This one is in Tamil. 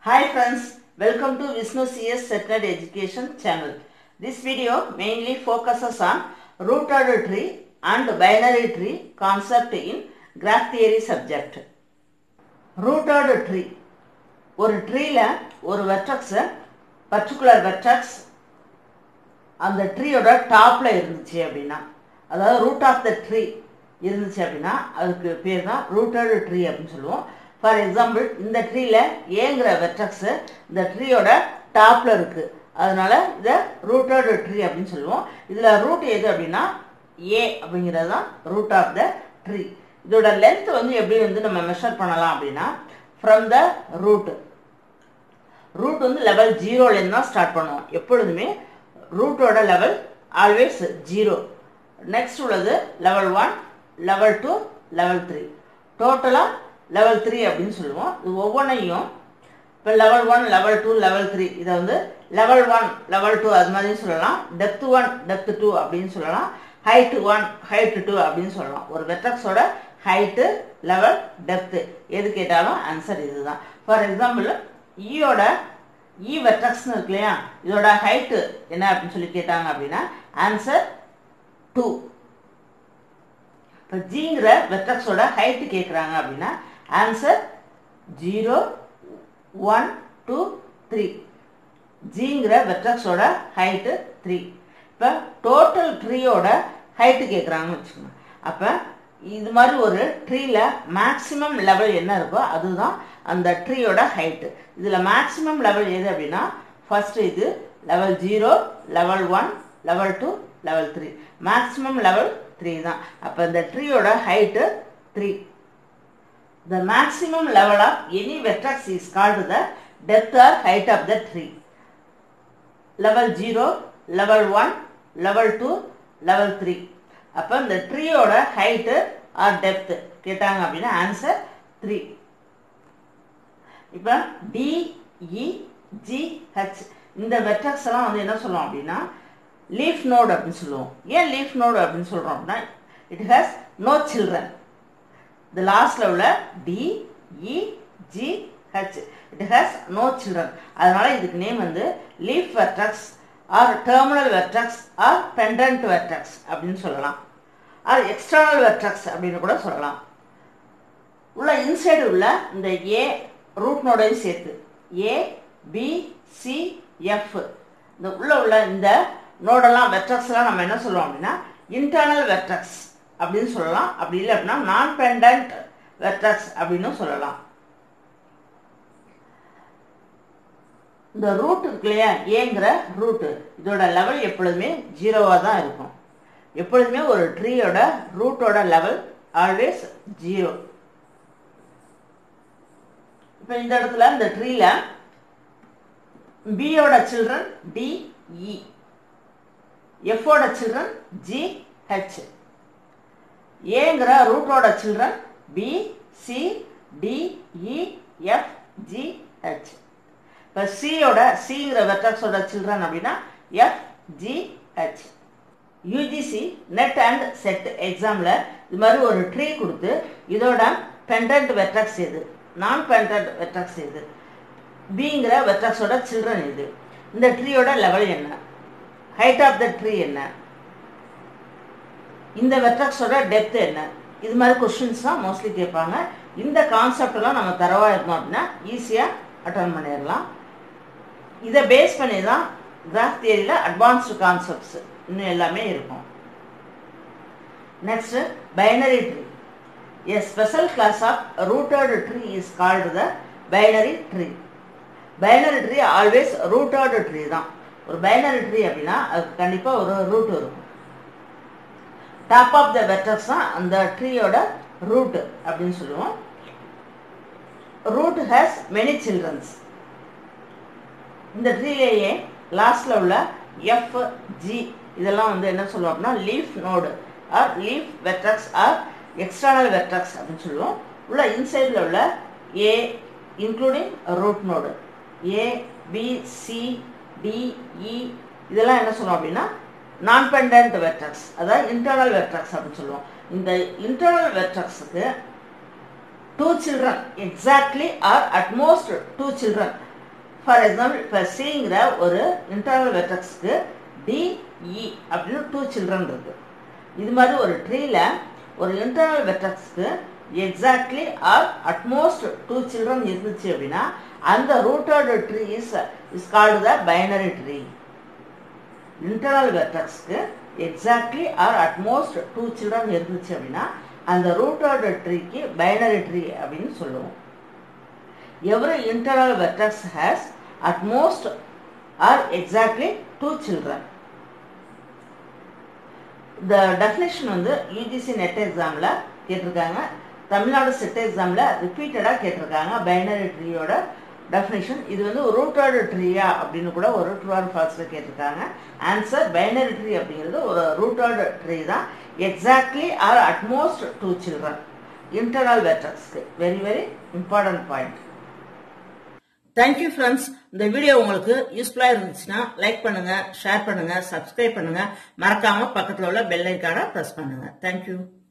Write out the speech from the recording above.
Hi friends, welcome to Vishnu CS Settled Education channel. This video mainly focuses on rooted tree and binary tree concept in graph theory subject. Rooted tree ஒரு ட்ரீல ஒரு வெர்டக்ஸை பர்டிகுலர் வெர்டக்ஸ் அந்த ட்ரீயோட டாப்ல இருந்துச்சு அப்படின்னா அதாவது ரூட் ஆஃப் த ட்ரீ இருந்துச்சு அப்படின்னா அதுக்கு பேர் தான் ரூட்டட் ட்ரீ அப்படின்னு சொல்லுவோம் ஃபார் எக்ஸாம்பிள் இந்த ட்ரீல ஏங்கிற வெர்டக்ஸ் இந்த ட்ரீயோட டாப்ல இருக்கு அதனால இதை ரூட்டட் ட்ரீ அப்படின்னு சொல்லுவோம் இதுல ரூட் எது அப்படின்னா ஏ அப்படிங்கிறது தான் ரூட் ஆஃப் த ட்ரீ இதோட லென்த் வந்து எப்படி வந்து நம்ம மெஷர் பண்ணலாம் அப்படின்னா ஃப்ரம் த ரூட் ரூட் வந்து லெவல் ஜீரோலேருந்து தான் ஸ்டார்ட் பண்ணுவோம் எப்பொழுதுமே ரூட்டோட லெவல் ஆல்வேஸ் ஜீரோ நெக்ஸ்ட் உள்ளது level one level two level three டோட்டலாக லெவல் த்ரீ அப்படின்னு சொல்லுவோம் இது ஒவ்வொன்றையும் இப்போ level one level two level three இதை வந்து லெவல் ஒன் லெவல் டூ அது மாதிரி சொல்லலாம் டெப்த் ஒன் டெப்த் டூ அப்படின்னு சொல்லலாம் ஹைட்டு ஒன் ஹைட்டு டூ அப்படின்னு சொல்லலாம் ஒரு வெட்டக்ஸோட ஹைட்டு லெவல் டெப்த்து எது கேட்டாலும் ஆன்சர் இதுதான் ஃபார் எக்ஸாம்பிள் ஈயோட இ வெட்டக்ஸ்னு இருக்கு இல்லையா இதோட ஹைட்டு என்ன அப்படின்னு சொல்லி கேட்டாங்க அப்படின்னா ஆன்சர் டூ இப்போ ஜிங்கிற வெட்டக்ஸோட ஹைட்டு கேட்குறாங்க அப்படின்னா answer zero one two three ஜிங்கிற வெட்டக்ஸோட ஹைட்டு த்ரீ இப்போ டோட்டல் ட்ரீயோட ஹைட்டு கேட்குறாங்கன்னு வச்சுக்கோங்க அப்போ இது மாதிரி ஒரு ட்ரீல மேக்ஸிமம் லெவல் என்ன இருக்கோ அதுதான் அந்த ட்ரீயோட ஹைட்டு இதில் மேக்ஸிமம் லெவல் எது அப்படின்னா ஃபர்ஸ்ட் இது level zero level one level two level three maximum level three தான் அப்போ இந்த ட்ரீயோட height three the maximum level of any vertex is called the depth or height of the tree level zero level one level two level three அப்போ இந்த ட்ரீயோட ஹைட்டு ஆர் டெப்த்து கேட்டாங்க அப்படின்னா ஆன்சர் த்ரீ இப்போ டிஇஜிஹெச் இந்த வெட்டக்ஸ் எல்லாம் வந்து என்ன சொல்லுவோம் அப்படின்னா லீஃப் நோடு அப்படின்னு சொல்லுவோம் ஏன் லீஃப் நோடு அப்படின்னு சொல்கிறோம் அப்படின்னா இட் ஹேஸ் நோ சில்ட்ரன் இந்த லாஸ்ட்ல உள்ள D E G H it has no children அதனால இதுக்கு நேம் வந்து leaf vertex or terminal vertex or pendant vertex அப்படின்னு சொல்லலாம் ஆர் எக்ஸ்டர்னல் வெர்டக்ஸ் அப்படின்னு கூட சொல்லலாம் உள்ள இன்சைடு உள்ள இந்த ஏ ரூட் நோடையும் சேர்த்து ஏ பி சி எஃப் இந்த உள்ள உள்ள இந்த நோடெல்லாம் வெர்டக்ஸ்லாம் நம்ம என்ன சொல்லுவோம் அப்படின்னா இன்டர்னல் வெர்டக்ஸ் அப்படின்னு சொல்லலாம் அப்படி இல்லை அப்படின்னா நான் பெண்டன்ட் வெர்டக்ஸ் அப்படின்னு சொல்லலாம் இந்த ரூட் இருக்கு இல்லையா ஏங்கிற ரூட்டு இதோட லெவல் எப்பொழுதுமே ஜீரோவாக தான் இருக்கும் எப்பொழுதுமே ஒரு ட்ரீயோட ரூட்டோட லெவல் ஆல்வேஸ் ஜீரோ இப்போ இந்த இடத்துல இந்த ட்ரீல பியோட சில்ட்ரன் டிஇ எஃபோட சில்ட்ரன் ஜி ஹெச் ஏங்கிற ரூட்டோட children B C D E F G H இப்போ சியோட சிங்கிற வெக்டர்ஸோட சில்ட்ரன் அப்படின்னா F G H UGC NET and SET எக்ஸாமில் இது மாதிரி ஒரு ட்ரீ கொடுத்து இதோட பெண்டன்ட் வெக்டர்ஸ் எது நான் பெண்டன்ட் வெக்டர்ஸ் எது பிங்கிற வெக்டர்ஸோட சில்ட்ரன் இது இந்த ட்ரீயோட லெவல் என்ன ஹைட் ஆஃப் த ட்ரீ என்ன இந்த வெக்டர்ஸோட டெப்த் என்ன இது மாதிரி கொஸ்டின்ஸ் தான் மோஸ்ட்லி கேட்பாங்க இந்த கான்செப்டெல்லாம் நம்ம தரவாக இருந்தோம் அப்படின்னா ஈஸியாக அட்டன் பண்ணிடலாம் இதை பேஸ் பண்ணி தான் கிராஃப் தியரியில் அட்வான்ஸ்டு கான்செப்ட்ஸ் இன்னும் எல்லாமே இருக்கும் next binary tree a special class of rooted tree is called the binary tree binary tree always rooted tree தான் ஒரு பைனரி ட்ரீ அப்படின்னா அதுக்கு கண்டிப்பாக ஒரு ரூட் இருக்கும் டாப் ஆஃப் த வெட்டர்ஸ் தான் அந்த ட்ரீயோட ரூட் அப்படின்னு சொல்லுவோம் ரூட் ஹேஸ் மெனி சில்ட்ரன்ஸ் இந்த ட்ரீலேயே லாஸ்ட்ல உள்ள எஃப் ஜி இதெல்லாம் வந்து என்ன சொல்லுவோம் அப்படின்னா leaf node or leaf vertex or external vertex அப்படின்னு சொல்லுவோம் உள்ள இன்சைடில் உள்ள A including root node A B C D E இதெல்லாம் என்ன சொல்லுவோம் அப்படின்னா நான் பெண்டன்ட் வெட்ரக்ஸ் அதாவது இன்டர்னல் வெட்ரக்ஸ் அப்படின்னு சொல்லுவோம் இந்த இன்டர்னல் வெட்ரக்ஸுக்கு two children exactly or at most two children for example இப்போ சிங்கிற ஒரு இன்டர்னல் வெர்டெக்ஸ்க்கு டிஇ அப்படின்னு டூ சில்ட்ரன் இருக்கு இது மாதிரி ஒரு ட்ரீல ஒரு இன்டர்னல் வெர்டெக்ஸ்க்கு exactly or at most two children இருந்துச்சு அப்படின்னா அந்த rooted tree is is called the binary tree internal வெர்டெக்ஸ்க்கு exactly or at most two children இருந்துச்சு அப்படின்னா அந்த ரூட்டட் ட்ரீக்கு பைனரி ட்ரீ அப்படின்னு சொல்லுவோம் every internal vertex has at most or exactly two children இந்த டெஃபினேஷன் வந்து யூஜிசி நெட் எக்ஸாமில் கேட்டிருக்காங்க தமிழ்நாடு செட் எக்ஸாமில் ரிப்பீட்டடாக கேட்டிருக்காங்க பைனரி ட்ரீயோட டெஃபினேஷன் இது வந்து ரூட்டட் ட்ரீயா அப்படின்னு கூட ஒரு ட்ரூ ஆர் ஃபால்ஸில் கேட்டிருக்காங்க ஆன்சர் பைனரி ட்ரீ அப்படிங்கிறது ஒரு ரூட்டட் ட்ரீ தான் exactly or at most two children internal வெர்டக்ஸ்க்கு very very important point thank you friends இந்த வீடியோ உங்களுக்கு யூஸ்ஃபுல்லாக இருந்துச்சுன்னா லைக் பண்ணுங்க ஷேர் பண்ணுங்க சப்ஸ்கிரைப் பண்ணுங்க மறக்காம பக்கத்தில் உள்ள பெல் ஐக்கான ப்ரெஸ் பண்ணுங்க தேங்க்யூ